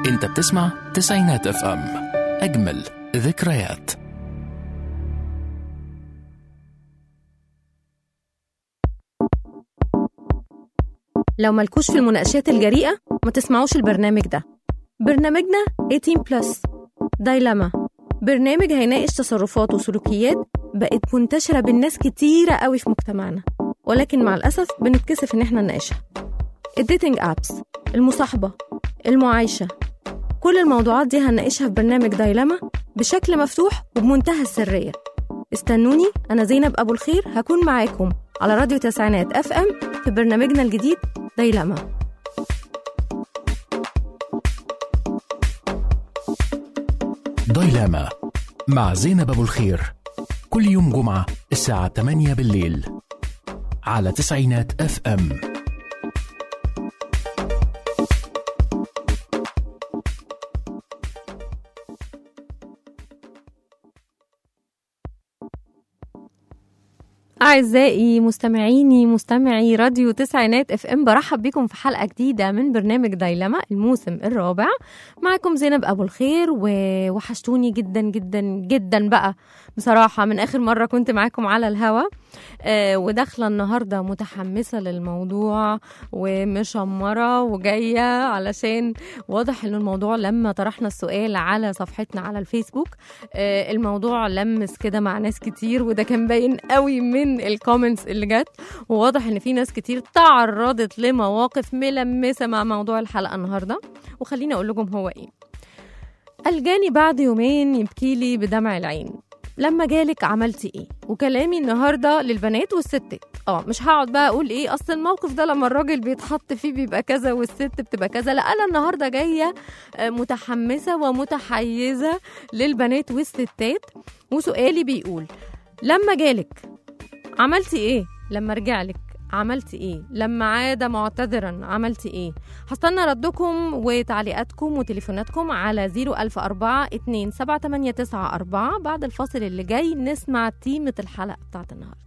انت بتسمع تسعينات اف ام اجمل ذكريات لو ملكوش في المناقشات الجريئة ما تسمعوش البرنامج ده برنامجنا 18 بلس دايلاما برنامج هيناقش تصرفات وسلوكيات بقت منتشرة بين ناس كتيرة قوي في مجتمعنا ولكن مع الأسف بنتكسف إن احنا نناقشها الديتنج أبس المصاحبة المعايشة كل الموضوعات دي هنناقشها في برنامج دايلاما بشكل مفتوح وبمنتهى السرية استنوني أنا زينب أبو الخير هكون معاكم على راديو تسعينات اف ام في برنامجنا الجديد دايلاما دايلاما مع زينب ابو الخير كل يوم جمعة الساعة 8 بالليل على تسعينات اف ام أعزائي مستمعيني مستمعي راديو تسعينات اف ام برحب بكم في حلقة جديدة من برنامج دايلما الموسم الرابع معكم زينب أبو الخير ووحشتوني جدا جدا جدا بقى بصراحة من آخر مرة كنت معاكم على الهوا آه وداخلة النهاردة متحمسة للموضوع ومشمرة وجاية علشان واضح إن الموضوع لما طرحنا السؤال على صفحتنا على الفيسبوك آه الموضوع لمس كده مع ناس كتير وده كان باين قوي من الكومنتس اللي جت وواضح ان في ناس كتير تعرضت لمواقف ملمسه مع موضوع الحلقه النهارده وخليني اقول لكم هو ايه الجاني بعد يومين يبكي لي بدمع العين لما جالك عملتي ايه وكلامي النهارده للبنات والستات اه مش هقعد بقى اقول ايه اصل الموقف ده لما الراجل بيتحط فيه بيبقى كذا والست بتبقى كذا لا انا النهارده جايه آه، متحمسه ومتحيزه للبنات والستات وسؤالي بيقول لما جالك عملتي ايه لما رجعلك عملتي ايه لما عاد معتذرا عملتي ايه هستنى ردكم وتعليقاتكم وتليفوناتكم على 004 278994 بعد الفاصل اللي جاي نسمع تيمة الحلقة بتاعت النهاردة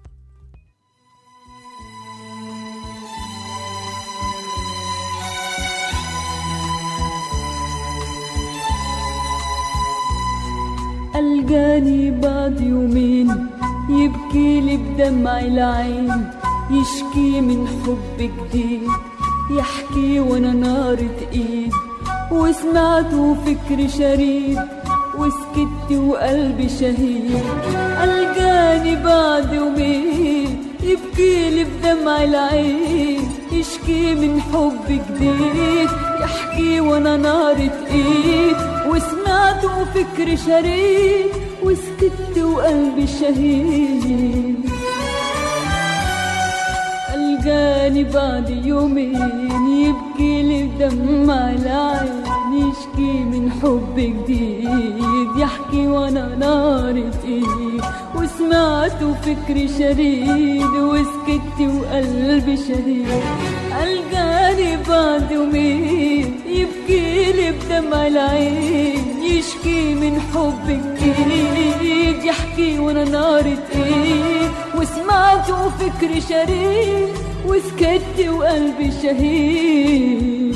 الجاني بعد يومين يبكي لي بدمع العين يشكي من حب جديد يحكي وانا نارة ايد وسمعته فكر شريد وسكت وقلبي شهيد الجاني بعد يومين يبكي لي بدمع العين يشكي من حب جديد يحكي وانا نارة ايد وسمعته فكر شريد وسكت وقلبي شهيد الجاني بعد يومين يبكي لي بدمع العين يشكي من حب جديد يحكي وانا نارة ايد وسمعته فكر شريد وسكت وقلبي شهيد الجاني بعد يومين يبكي لي بدمع العين يشكي من حب جديد يحكي وانا نارة ايد وسمعته فكر شريد وسكت وقلبي شهيد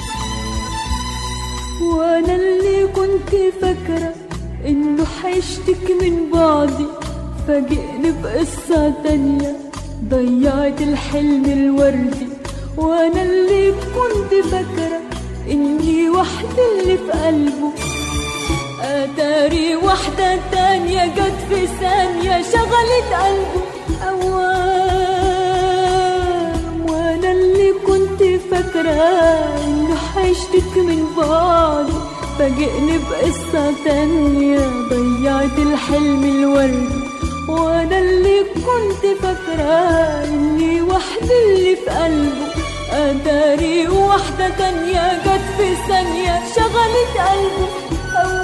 وانا اللي كنت فاكرة انه حيشتك من بعدي فاجئني بقصة تانية ضيعت الحلم الوردي وانا اللي كنت فاكرة اني وحدة اللي في قلبه اتاري واحدة تانية جت في ثانية شغلت قلبه اوام وانا اللي كنت فاكرة انه حيشتك من بعدي فاجئني بقصة تانية ضيعت الحلم الوردي وانا اللي كنت فاكرة اني وحدة اللي في قلبه اتاري واحدة تانية جت في ثانية شغلت قلبه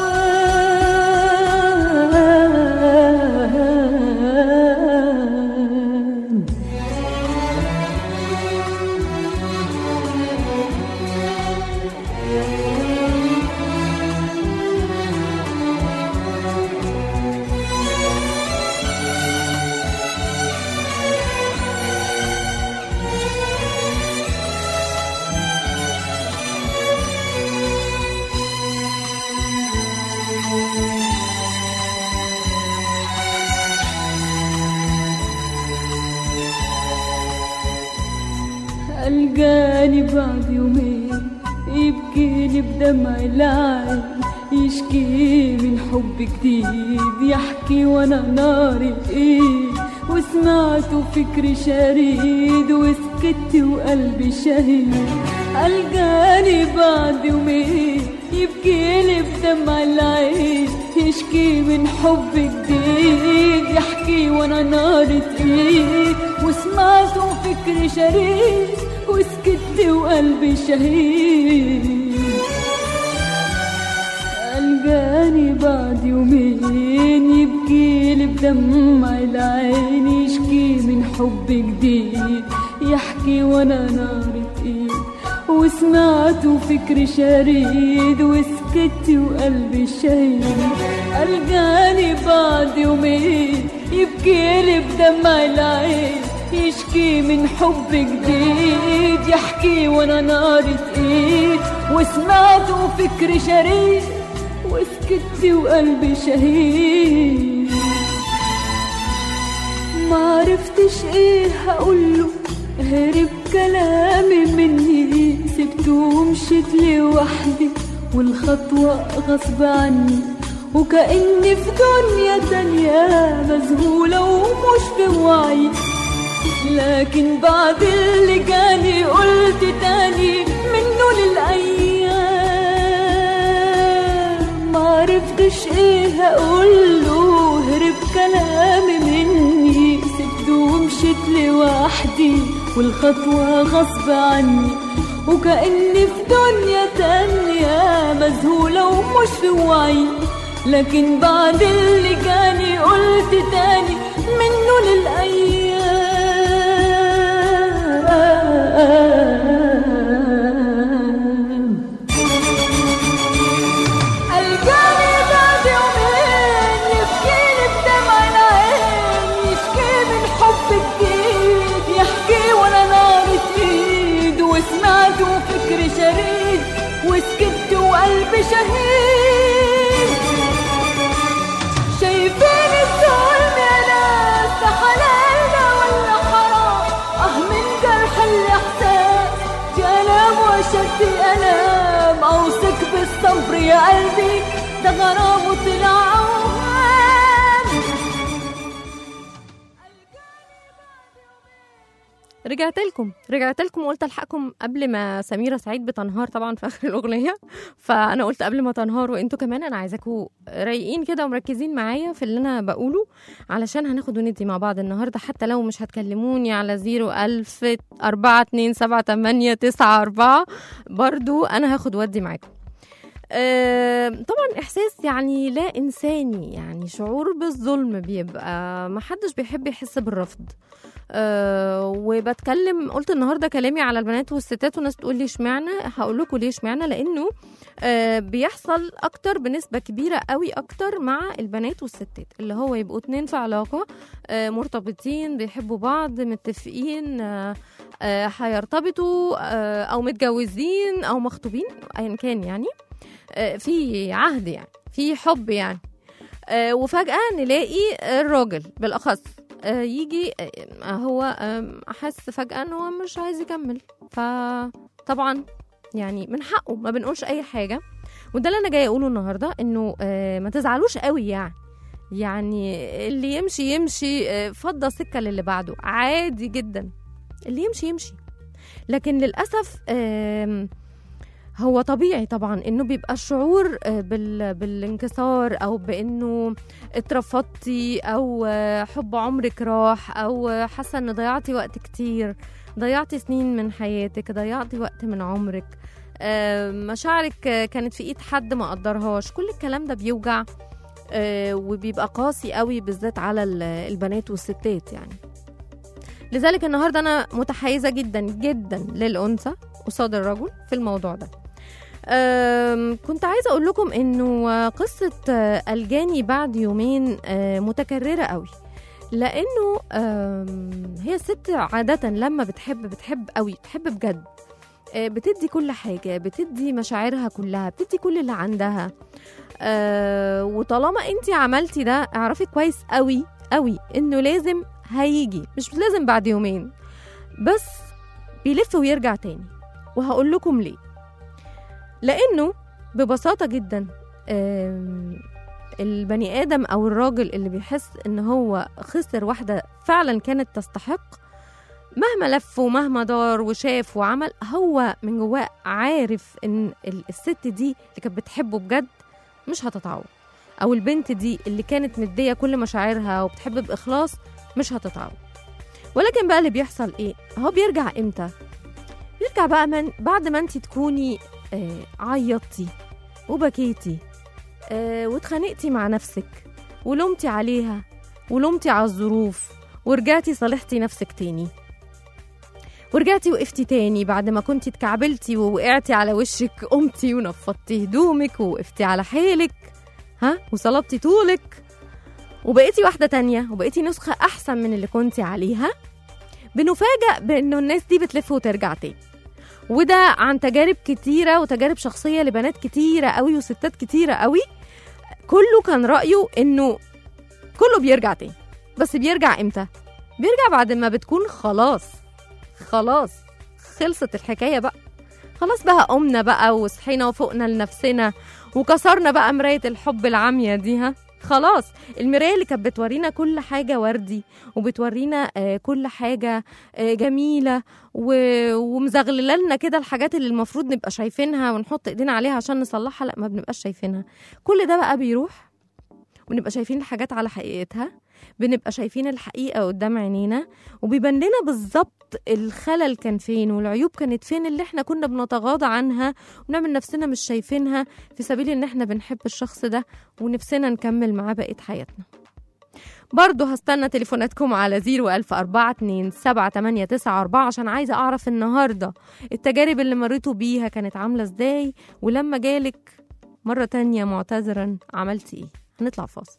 أوام ألقاني بعد يومين يبكيني بدمع العين يشكي من حب جديد يحكي وانا ناري ايد وسمعته فكري شريد وسكت وقلبي شهيد ألقاني بعد يومين يبكيلي بدمع العين يشكي من حب جديد يحكي وانا نار ايد وسمعته فكري شريد وسكت وقلبي شهيد ألقاني بعد يومين يبكيلي بدمع العين يشكي من حب جديد يحكي وانا نار ايد وسمعته فكري شريد وسكت وقلبي شهيد ألقاني بعد يومين يبكيلي بدمع العين يشكي من حب جديد يحكي وانا نار ايد وسمعته فكري شريد وسكت وقلبي شهيد ما عرفتش ايه هقوله هرب كلامي مني سبته ومشيت لوحدي والخطوة غصب عني وكأني في دنيا تانية مذهولة ومش في وعي لكن بعد اللي جاني قلت تاني منه للأيام معرفتش ايه هقوله هرب كلامي مني سبته ومشيت لوحدي والخطوة غصب عني وكأني في دنيا تانية مذهولة ومش في وعي لكن بعد اللي جاني قلت تاني منه للأيام ألقاني بعد يومين يبكيلي بدمع العين يشكي من حب جديد يحكي وانا نار ايد وسمعته فكري شريد وسكت وقلبي شهيد شايفين الظلم يا ناس ده حلالنا ولا حرام اه من جرح الاحساس دي الام وشد الام اوصك بالصبر يا قلبي ده غرام وطلع اوهام رجعت لكم رجعت لكم وقلت الحقكم قبل ما سميره سعيد بتنهار طبعا في اخر الاغنيه فانا قلت قبل ما تنهاروا انتوا كمان انا عايزاكم رايقين كده ومركزين معايا في اللي انا بقوله علشان هناخد وندي مع بعض النهارده حتى لو مش هتكلموني على زيرو ألف أربعة اتنين سبعة تمانية تسعة أربعة برضو أنا هاخد ودي معاكم آه، طبعا احساس يعني لا انساني يعني شعور بالظلم بيبقى محدش بيحب يحس بالرفض أه وبتكلم قلت النهارده كلامي على البنات والستات والناس تقول لي اشمعنى هقول لكم ليه اشمعنى لانه أه بيحصل اكتر بنسبه كبيره قوي اكتر مع البنات والستات اللي هو يبقوا اتنين في علاقه أه مرتبطين بيحبوا بعض متفقين أه آه، هيرتبطوا أه او متجوزين او مخطوبين ايا كان يعني آه، في عهد يعني في حب يعني آه، وفجأة نلاقي الراجل بالأخص آه، يجي آه، هو آم، أحس فجأة إن هو مش عايز يكمل فطبعا يعني من حقه ما بنقولش أي حاجة وده اللي أنا جاي أقوله النهاردة إنه آه، ما تزعلوش قوي يعني يعني اللي يمشي يمشي آه، فضى سكة للي بعده عادي جدا اللي يمشي يمشي لكن للأسف آم، هو طبيعي طبعا انه بيبقى الشعور آه، بال... بالانكسار او بانه اترفضتي او آه، حب عمرك راح او آه، حاسه ان ضيعتي وقت كتير ضيعتي سنين من حياتك ضيعتي وقت من عمرك آه، مشاعرك آه، كانت في ايد حد ما قدرهاش كل الكلام ده بيوجع آه، وبيبقى قاسي قوي بالذات على ال- البنات والستات يعني لذلك النهارده انا متحيزه جدا جدا للانثى قصاد الرجل في الموضوع ده أم، كنت عايزه اقول لكم انه آه، قصه آه، الجاني بعد يومين آه، متكرره قوي لانه أم، هي الست عاده لما بتحب بتحب قوي بتحب بجد آه، بتدي كل حاجه بتدي مشاعرها كلها بتدي كل اللي عندها أه وطالما انت عملتي ده اعرفي كويس قوي قوي انه لازم هيجي مش لازم بعد يومين بس بيلف ويرجع تاني وهقول لكم ليه لانه ببساطه جدا آم، البني ادم او الراجل اللي بيحس ان هو خسر واحده فعلا كانت تستحق مهما لف ومهما دار وشاف وعمل هو من جواه عارف ان ال- الست دي اللي كانت بتحبه بجد مش هتتعوض او البنت دي اللي كانت مديه كل مشاعرها وبتحب باخلاص مش هتتعوض ولكن بقى اللي بيحصل ايه هو بيرجع امتى بيرجع بقى من بعد ما انت تكوني آه عيطتي وبكيتي آه واتخانقتي مع نفسك ولومتي عليها ولومتي على الظروف ورجعتي صالحتي نفسك تاني ورجعتي وقفتي تاني بعد ما كنتي اتكعبلتي ووقعتي على وشك قمتي ونفضتي هدومك ووقفتي على حيلك ها وصلبتي طولك وبقيتي واحدة تانية وبقيتي نسخة أحسن من اللي كنتي عليها بنفاجأ بإنه الناس دي بتلف وترجع تاني وده عن تجارب كتيرة وتجارب شخصية لبنات كتيرة قوي وستات كتيرة قوي كله كان رأيه إنه كله بيرجع تاني بس بيرجع إمتى؟ بيرجع بعد ما بتكون خلاص خلاص خلصت الحكاية بقى خلاص بقى قمنا بقى وصحينا وفوقنا لنفسنا وكسرنا بقى مراية الحب العامية دي ها خلاص المراية اللي كانت بتورينا كل حاجة وردي وبتورينا آه، كل حاجة آه، جميلة و- ومزغلله لنا كده الحاجات اللي المفروض نبقى شايفينها ونحط ايدينا عليها عشان نصلحها لا ما بنبقاش شايفينها كل ده بقى بيروح ونبقى شايفين الحاجات على حقيقتها بنبقى شايفين الحقيقة قدام عينينا وبيبان لنا بالظبط الخلل كان فين والعيوب كانت فين اللي احنا كنا بنتغاضى عنها ونعمل نفسنا مش شايفينها في سبيل ان احنا بنحب الشخص ده ونفسنا نكمل معاه بقية حياتنا برضه هستنى تليفوناتكم على 01042 عشان عايزة أعرف النهاردة التجارب اللي مريتوا بيها كانت عاملة ازاي ولما جالك مرة تانية معتذرا عملتي ايه هنطلع فاصل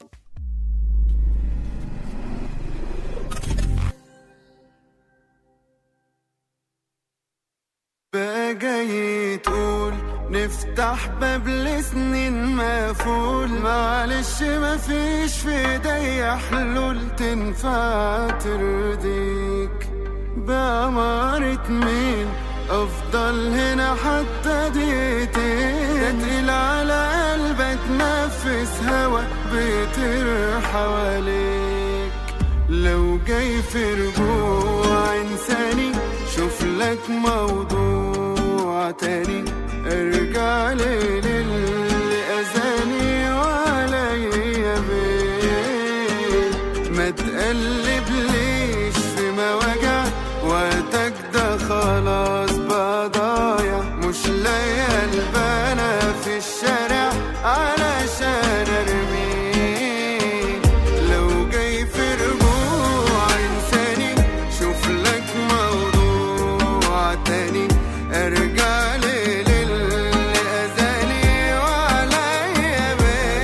بقى جاي تقول نفتح باب لسنين مقفول معلش مفيش في ايديا حلول تنفع ترضيك بأمارة مين افضل هنا حتى دقيقتين تقيل على قلبك نفس هوا بيطير حواليك لو جاي في رجوع انساني شوف لك موضوع تاني ارجع لي للي اذاني وعليا بيه ما تقلب ليش في مواجع وقتك ده خلاص بقى ضايع مش لاقي البنا في الشارع علشان ارميه لو جاي في رجوع انساني شوف لك موضوع تاني ارجع لي للي اذاني وعليا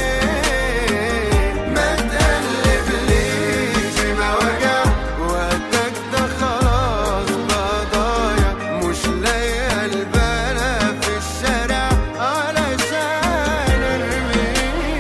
بيه ما تقلب ليش في مواجع وقتك ده خلاص بقى ضايع مش لاقي البنا في الشارع علشان ارميه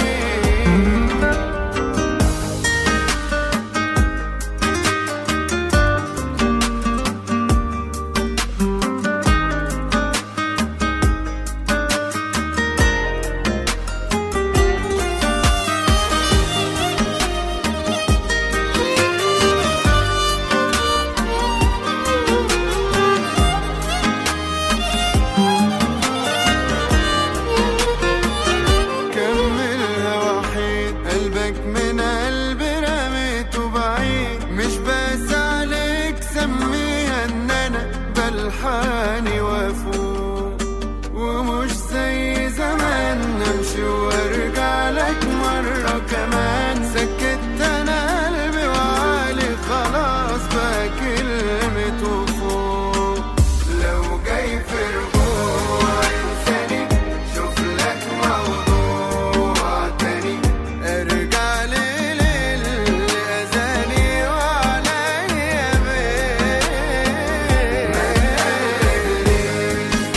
كملها وحيد قلبك من قلبي رميته بعيد مش بس عليك سميها ان انا بلحاني وافوق ومش زي زمان امشي وارجع لك مرة كمان سكت انا قلبي وعالي خلاص بقى كلمة فوق لو جاي في رجوع انساني شوف لك موضوع تاني ارجع لي للي اذاني وعليا بيه ما تقلقليش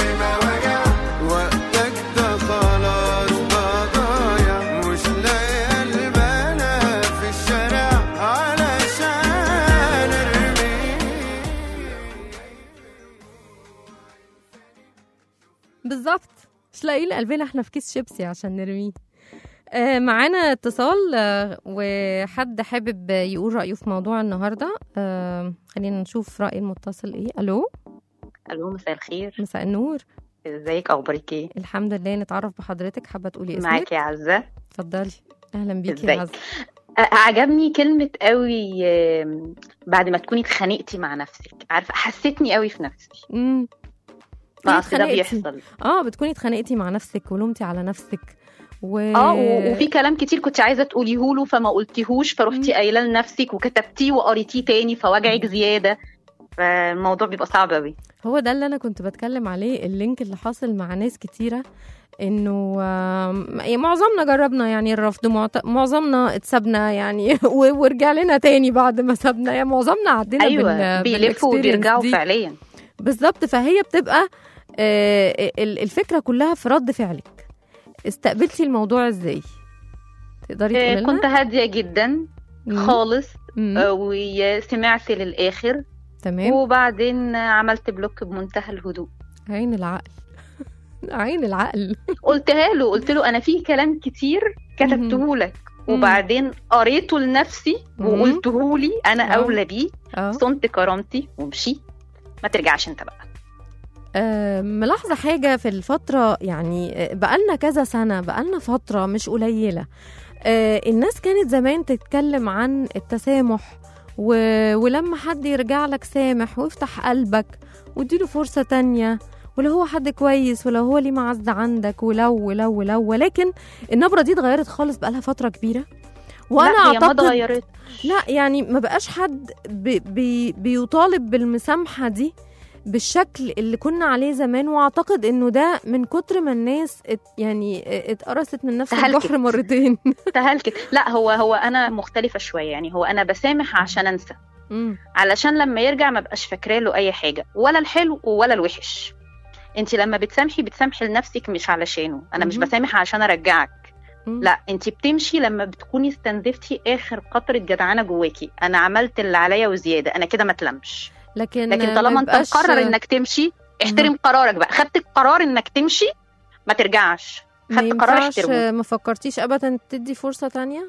بالظبط مش لاقيين قلبنا احنا في كيس شيبسي عشان نرميه آه معانا اتصال آه وحد حابب يقول رأيه في موضوع النهاردة آه خلينا نشوف رأي المتصل ايه الو الو مساء الخير مساء النور ازيك اخبارك ايه الحمد لله نتعرف بحضرتك حابة تقولي اسمك معاكي يا عزه اتفضلي اهلا بيكي ازيك؟ يا عزة أ- عجبني كلمه قوي آم، بعد ما تكوني اتخانقتي مع نفسك عارفه حسيتني قوي في نفسي امم ما اصل ده اتخانقتي. بيحصل اه بتكوني اتخانقتي مع نفسك ولومتي على نفسك و... اه و- وفي كلام كتير كنت عايزه تقوليه له فما قلتيهوش فروحتي مم. قايله لنفسك وكتبتيه وقريتيه تاني فوجعك زياده فالموضوع بيبقى صعب قوي هو ده اللي انا كنت بتكلم عليه اللينك اللي حاصل مع ناس كتيره انه آم، يعني معظمنا جربنا يعني الرفض معت- معظمنا اتسابنا يعني و- ورجع لنا تاني بعد ما سابنا يعني معظمنا عدينا ايوه بال بيلفوا بالexperience وبيرجعوا دي. فعليا بالظبط فهي بتبقى آه، ال- الفكره كلها في رد فعلك استقبلتي الموضوع ازاي تقدري آه، تقولي كنت هاديه جدا خالص آه، وسمعت للاخر تمام وبعدين عملت بلوك بمنتهى الهدوء عين العقل عين العقل قلتها له قلت له انا في كلام كتير كتبته لك مم. وبعدين قريته لنفسي مم. وقلته لي انا آه. اولى بيه اه صنت كرامتي ومشيت ما ترجعش انت بقى آه، ملاحظة حاجة في الفترة يعني آه، بقالنا كذا سنة بقالنا فترة مش قليلة آه، الناس كانت زمان تتكلم عن التسامح و... ولما حد يرجع لك سامح وافتح قلبك واديله فرصة تانية ولو هو حد كويس ولو هو ليه معزة عندك ولو ولو ولو ولكن النبرة دي اتغيرت خالص بقالها فترة كبيرة وانا لا هي ما اعتقد اتغيرت لا يعني ما بقاش حد بي بي بيطالب بالمسامحة دي بالشكل اللي كنا عليه زمان واعتقد انه ده من كتر ما الناس ات يعني اتقرصت من نفس تهلكت. الجحر مرتين تهلكت لا هو هو انا مختلفه شويه يعني هو انا بسامح عشان انسى مم. علشان لما يرجع ما بقاش فاكره له اي حاجه ولا الحلو ولا الوحش انت لما بتسامحي بتسامحي لنفسك مش علشانه انا مش مهم. بسامح عشان ارجعك مم. لا انت بتمشي لما بتكوني استنزفتي اخر قطره جدعانه جواكي انا عملت اللي عليا وزياده انا كده ما اتلمش لكن لكن ما طالما انت يبقاش- مقرر انك تمشي احترم قرارك بقى خدت القرار انك تمشي ما ترجعش ما خدت قرار ينفعش احترمه ما فكرتيش ابدا تدي فرصة تانية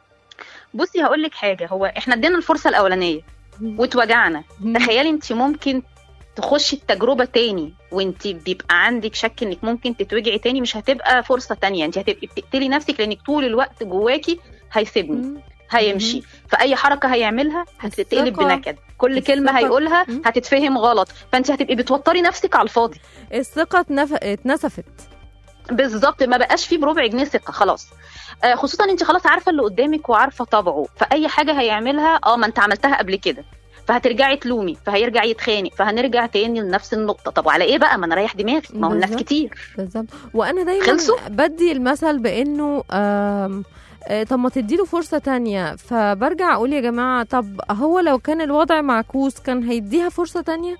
بصي هقول لك حاجه هو احنا ادينا الفرصه الاولانيه واتوجعنا مم. تخيلي انت ممكن تخشي التجربة تاني وانت بيبقى عندك شك انك ممكن تتوجعي تاني مش هتبقى فرصة تانية انت هتبقي بتقتلي نفسك لانك طول الوقت جواكي هيسيبني مم. هيمشي فاي حركة هيعملها هتتقلب الثقة. بنكد كل كلمة الثقة. هيقولها مم. هتتفهم غلط فانت هتبقي بتوتري نفسك على الفاضي الثقة اتنف... اتنسفت بالظبط ما بقاش فيه بربع جنيه ثقة خلاص آه، خصوصا انت خلاص عارفة اللي قدامك وعارفة طبعه فاي حاجة هيعملها اه ما انت عملتها قبل كده فهترجعي تلومي فهيرجع يتخانق فهنرجع تاني لنفس النقطة طب وعلى ايه بقى ما انا رايح دماغي ما هو الناس بالظبط. كتير بالظبط وانا دايما خلصوا؟ بدي المثل بانه آم، آه، طب ما تديله فرصة تانية فبرجع اقول يا جماعة طب هو لو كان الوضع معكوس كان هيديها فرصة تانية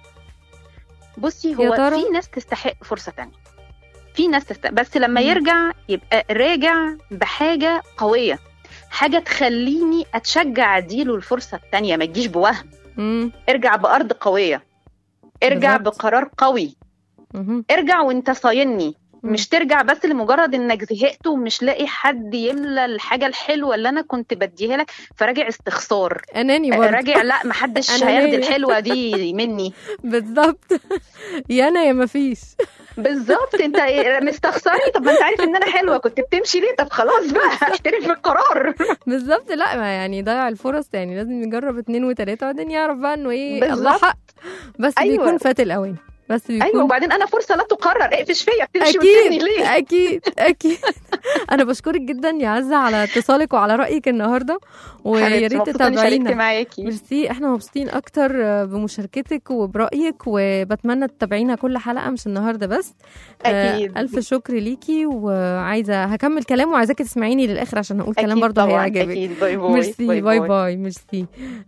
بصي يا هو ترى؟ في ناس تستحق فرصة تانية في ناس تستحق بس لما مم. يرجع يبقى راجع بحاجة قوية حاجة تخليني أتشجع أديله الفرصة التانية ما تجيش بوهم مم. ارجع بأرض قوية ارجع بالظبط. بقرار قوي مهم. ارجع وانت صايني مم. مش ترجع بس لمجرد انك زهقت ومش لاقي حد يملى الحاجة الحلوة اللي انا كنت بديها لك فراجع استخسار اناني برضه راجع لا محدش أنا هياخد ليه؟ الحلوة دي مني بالظبط يا انا يا ما فيش بالظبط انت مستخسرني طب ما انت عارف ان انا حلوه كنت بتمشي ليه طب خلاص بقى احترم القرار بالظبط لا ما يعني ضيع الفرص يعني لازم نجرب اتنين وتلاته وبعدين يعرف بقى انه ايه الله بالظبط. حق بس أيوة. بيكون فات الاوان بس بيكون ايوه وبعدين انا فرصه لا تقرر اقفش فيا بتمشي وتسيبني اكيد ليه اكيد اكيد انا بشكرك جدا يا عزه على اتصالك وعلى رايك النهارده ويا حبيبتي، ريت مبسوطة إني شاركت تتابعينا معاكي ميرسي احنا مبسوطين اكتر بمشاركتك وبرايك وبتمنى تتابعينا كل حلقه مش النهارده بس آه، اكيد الف شكر ليكي وعايزه هكمل كلام وعايزاكي تسمعيني للاخر عشان هقول كلام أكيد برضه طبعاً، هيعجبك اكيد باي باي ميرسي باي باي ميرسي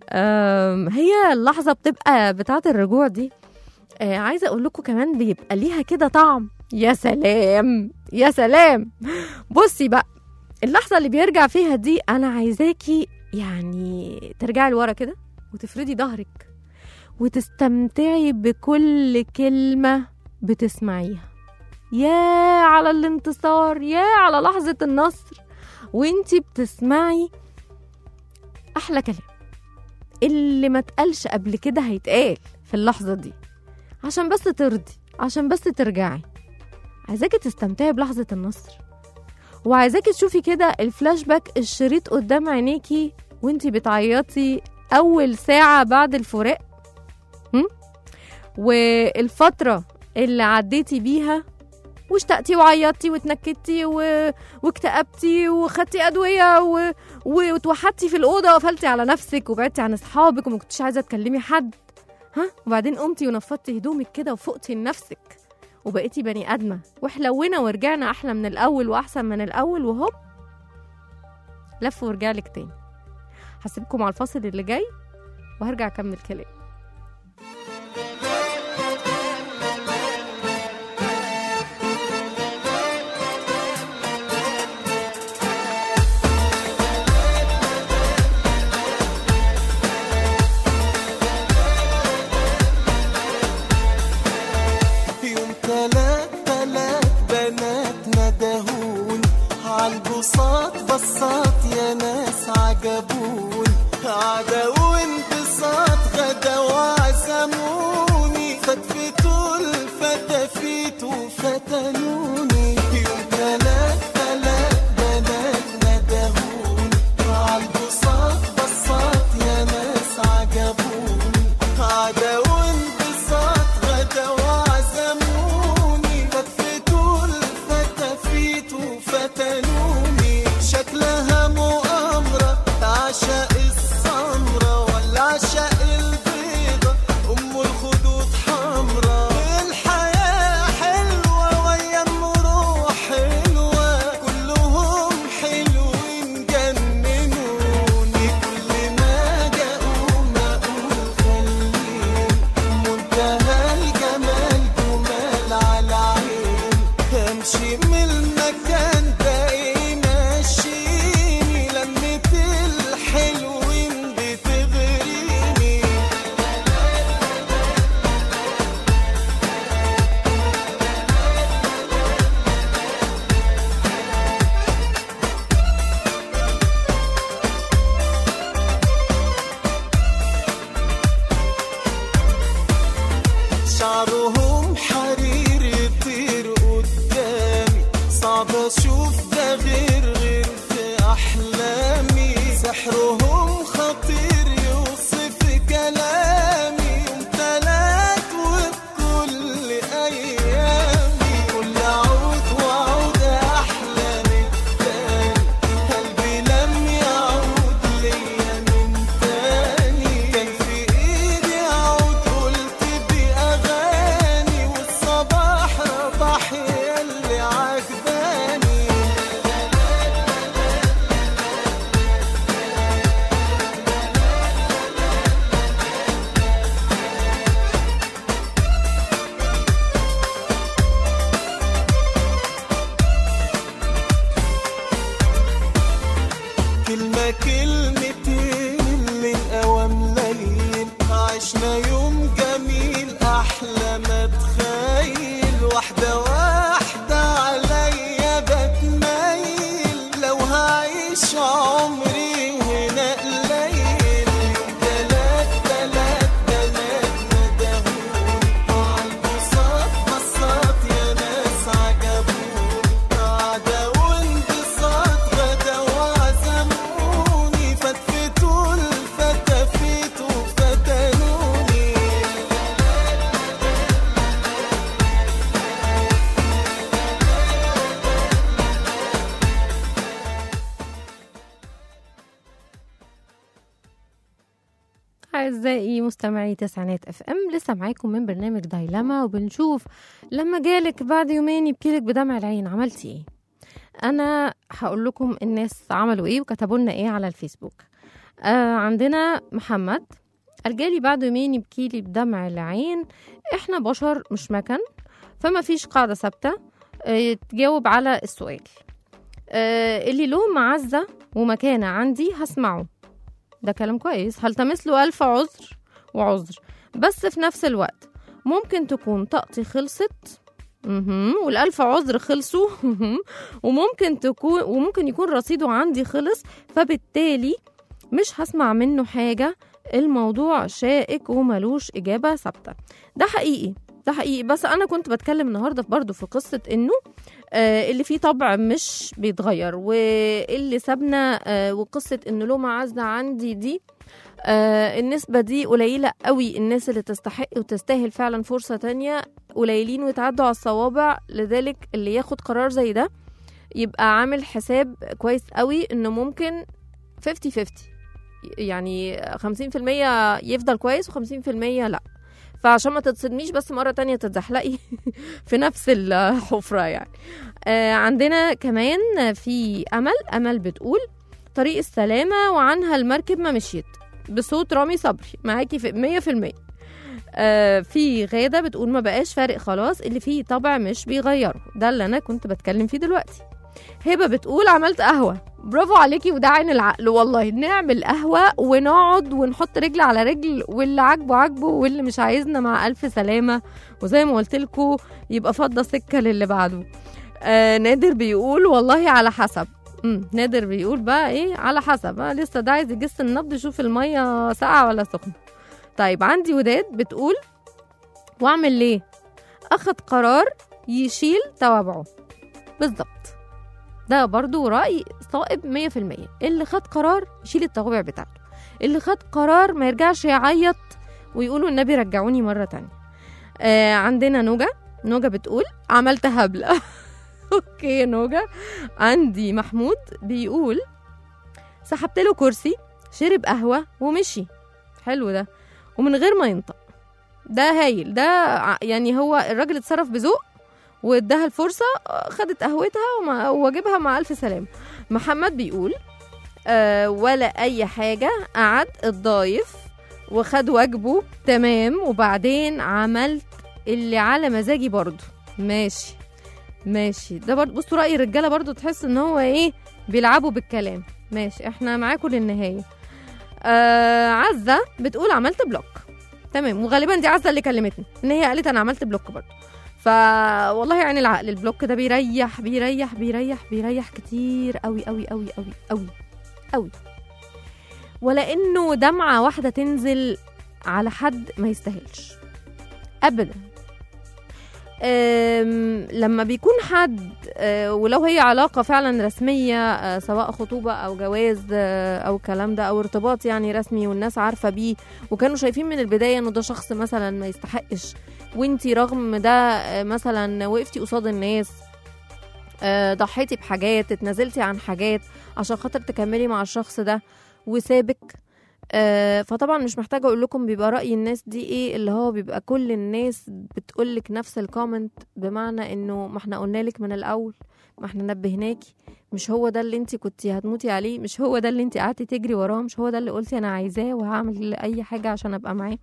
آم، هي اللحظه بتبقى بتاعه الرجوع دي آه، عايزه اقول لكم كمان بيبقى ليها كده طعم يا سلام يا سلام بصي بقى اللحظه اللي بيرجع فيها دي انا عايزاكي يعني ترجعي لورا كده وتفردي ظهرك وتستمتعي بكل كلمه بتسمعيها يا على الانتصار يا على لحظة النصر وانتي بتسمعي أحلى كلام اللي ما اتقالش قبل كده هيتقال في اللحظة دي عشان بس ترضي عشان بس ترجعي عايزاكي تستمتعي بلحظة النصر وعايزاكي تشوفي كده الفلاش باك الشريط قدام عينيكي وانتي بتعيطي أول ساعة بعد الفراق هم؟ والفترة اللي عديتي بيها واشتقتي وعيطتي واتنكدتي و... واكتئبتي وخدتي ادويه و... و... واتوحدتي في الاوضه وقفلتي على نفسك وبعدتي عن اصحابك وما كنتيش عايزه تكلمي حد ها وبعدين قمتي ونفضتي هدومك كده وفقتي لنفسك وبقيتي بني ادمه وحلونا ورجعنا احلى من الاول واحسن من الاول وهوب لف ورجع لك تاني هسيبكم على الفاصل اللي جاي وهرجع اكمل كلام يوم تلات تلات بنات ندهون عالبساط بساط يا ناس عجبون عدا وانبساط غدا وعزموني فتفتوا الفتافيت وفتنوني يوم تلات تلات بنات ندهون عالبساط بساط يا ناس عجبوني عدا وانبساط غدا وعزموني فتفتوا الفتافيت وفتنوني شكلها مؤامرة عشاء السمرة ولا عشاء البيضة أم الخدود حمرا الحياة حلوة ويا المروح حلوة كلهم حلوين جننوني كل ما جاءوا ما أقول خليهم منتهى الجمال جمال على عين امشي من المكان ده ماشيني لمة الحلوين بتغريني شعرهم حرير يطير قدامي صعب اشوف ده غير غير في احلامي سحرهم خطير يوصف كلامي يوم تلات وبكل ايامي كل عود وعود احلى من التاني قلبي لم يعود ليا من تاني كان في ايدي عود قلت باغاني والصباح رباح ياللي عجباني كلمة كلمتين اللي الأوام ليل عشنا يوم جميل أحلى ما تخيل واحدة واحدة عليا بتميل لو هعيش عمري هنا قليل يوم تلات تلات بنات ندهون عالبساط بساط يا ناس عجبون قعدة وانبساط غدا وعزموني فتفتوا الفتافيت وفتنوني أعزائي مستمعي تسعينات اف ام لسه معاكم من برنامج دايلما وبنشوف لما جالك بعد يومين يبكيلك بدمع العين عملتي ايه انا هقول لكم الناس عملوا ايه وكتبوا لنا ايه على الفيسبوك آه عندنا محمد قال جالي بعد يومين يبكيلي بدمع العين احنا بشر مش مكن فما فيش قاعدة ثابتة آه، تجاوب على السؤال آه، اللي له معزة ومكانة عندي هسمعه ده كلام كويس هلتمس له ألف عذر وعذر بس في نفس الوقت ممكن تكون طاقتي خلصت مهم. والألف عذر خلصوا مهم. وممكن تكون وممكن يكون رصيده عندي خلص فبالتالي مش هسمع منه حاجة الموضوع شائك وملوش إجابة ثابتة ده حقيقي ده حقيقي بس أنا كنت بتكلم النهاردة برضو في قصة إنه آه اللي فيه طبع مش بيتغير واللي سابنا آه وقصة إنه له معزة عندي دي آه النسبة دي قليلة قوي الناس اللي تستحق وتستاهل فعلا فرصة تانية قليلين ويتعدوا على الصوابع لذلك اللي ياخد قرار زي ده يبقى عامل حساب كويس قوي انه ممكن 50 50 يعني 50% يفضل كويس و50% لا فعشان ما تتصدميش بس مرة تانية تتزحلقي في نفس الحفرة يعني آه عندنا كمان في أمل أمل بتقول طريق السلامة وعنها المركب ما مشيت بصوت رامي صبري معاكي في مية في المية آه في غادة بتقول ما بقاش فارق خلاص اللي فيه طبع مش بيغيره ده اللي أنا كنت بتكلم فيه دلوقتي هبة بتقول عملت قهوة برافو عليكي وده عين العقل والله نعمل قهوة ونقعد ونحط رجل على رجل واللي عاجبه عاجبه واللي مش عايزنا مع ألف سلامة وزي ما قلت لكم يبقى فضة سكة للي بعده آه نادر بيقول والله على حسب مم. نادر بيقول بقى ايه على حسب آه لسه ده عايز يجس النبض يشوف المية ساقعة ولا سخنة طيب عندي وداد بتقول واعمل ليه اخد قرار يشيل توابعه بالظبط ده برضو رأي صائب مية في المية اللي خد قرار يشيل التوابع بتاعته اللي خد قرار ما يرجعش يعيط ويقولوا النبي رجعوني مرة تانية آه عندنا نوجة نوجة بتقول عملت هبلة اوكي يا نوجة عندي محمود بيقول سحبت له كرسي شرب قهوة ومشي حلو ده ومن غير ما ينطق ده هايل ده ع- يعني هو الراجل اتصرف بذوق واداها الفرصة آه، خدت قهوتها وما- وواجبها مع ألف سلام محمد بيقول آه ولا أي حاجة قعد الضايف وخد واجبه تمام وبعدين عملت اللي على مزاجي برضه ماشي ماشي ده برضه بصوا رأي الرجالة برضه تحس ان هو ايه بيلعبوا بالكلام ماشي احنا معاكم للنهاية آه عزة بتقول عملت بلوك تمام وغالبا دي عزة اللي كلمتني ان هي قالت انا عملت بلوك برضه فوالله يعني العقل البلوك ده بيريح بيريح بيريح بيريح كتير قوي قوي قوي قوي قوي قوي ولا انه دمعة واحدة تنزل على حد ما يستاهلش ابدا أم، لما بيكون حد أه، ولو هي علاقة فعلا رسمية أه، سواء خطوبة أو جواز أه، أو الكلام ده أو ارتباط يعني رسمي والناس عارفة بيه وكانوا شايفين من البداية إنه ده شخص مثلا ما يستحقش وانتي رغم ده أه، مثلا وقفتي قصاد الناس أه، ضحيتي بحاجات اتنازلتي عن حاجات عشان خاطر تكملي مع الشخص ده وسابك آه فطبعا مش محتاجه اقول لكم بيبقى راي الناس دي ايه اللي هو بيبقى كل الناس بتقولك نفس الكومنت بمعنى انه ما احنا قلنا لك من الاول ما احنا نبهناكي مش هو ده اللي انت كنتي هتموتي عليه مش هو ده اللي انت قعدتي تجري وراه مش هو ده اللي قلتي انا عايزاه وهعمل اي حاجه عشان ابقى معاه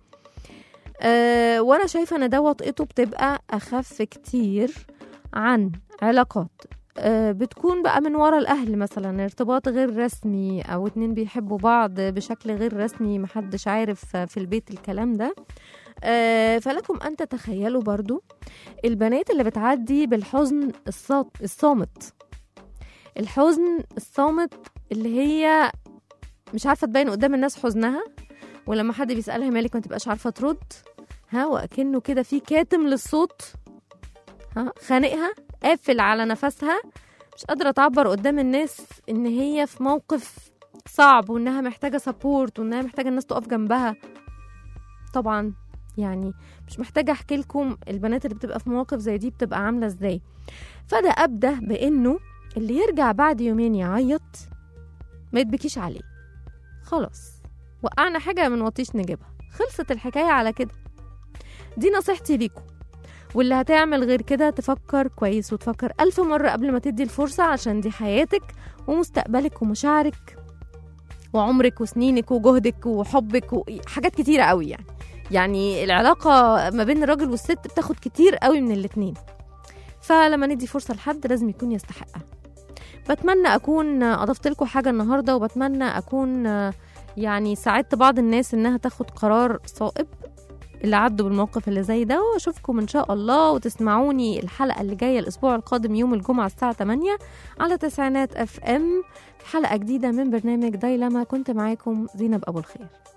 آه وانا شايفه ان ده وطئته بتبقى اخف كتير عن علاقات آه، بتكون بقى من ورا الأهل مثلا ارتباط غير رسمي أو اتنين بيحبوا بعض بشكل غير رسمي محدش عارف في البيت الكلام ده آه، فلكم أن تتخيلوا برضو البنات اللي بتعدي بالحزن الصا- الصامت الحزن الصامت اللي هي مش عارفة تبين قدام الناس حزنها ولما حد بيسألها مالك ما تبقاش عارفة ترد ها وأكنه كده في كاتم للصوت ها خانقها قافل على نفسها مش قادرة تعبر قدام الناس ان هي في موقف صعب وانها محتاجة سبورت وانها محتاجة الناس تقف جنبها طبعا يعني مش محتاجة احكي لكم البنات اللي بتبقى في مواقف زي دي بتبقى عاملة ازاي فده ابدأ بانه اللي يرجع بعد يومين يعيط ما يتبكيش عليه خلاص وقعنا حاجة من وطيش نجيبها خلصت الحكاية على كده دي نصيحتي ليكم واللي هتعمل غير كده تفكر كويس وتفكر ألف مرة قبل ما تدي الفرصة عشان دي حياتك ومستقبلك ومشاعرك وعمرك وسنينك وجهدك وحبك وحاجات كتيرة قوي يعني يعني العلاقة ما بين الراجل والست بتاخد كتير قوي من الاتنين فلما ندي فرصة لحد لازم يكون يستحقها بتمنى أكون أضفت لكم حاجة النهاردة وبتمنى أكون يعني ساعدت بعض الناس إنها تاخد قرار صائب اللي عدوا بالموقف اللي زي ده واشوفكم ان شاء الله وتسمعوني الحلقه اللي جايه الاسبوع القادم يوم الجمعه الساعه 8 على تسعينات اف ام حلقه جديده من برنامج دايلما كنت معاكم زينب ابو الخير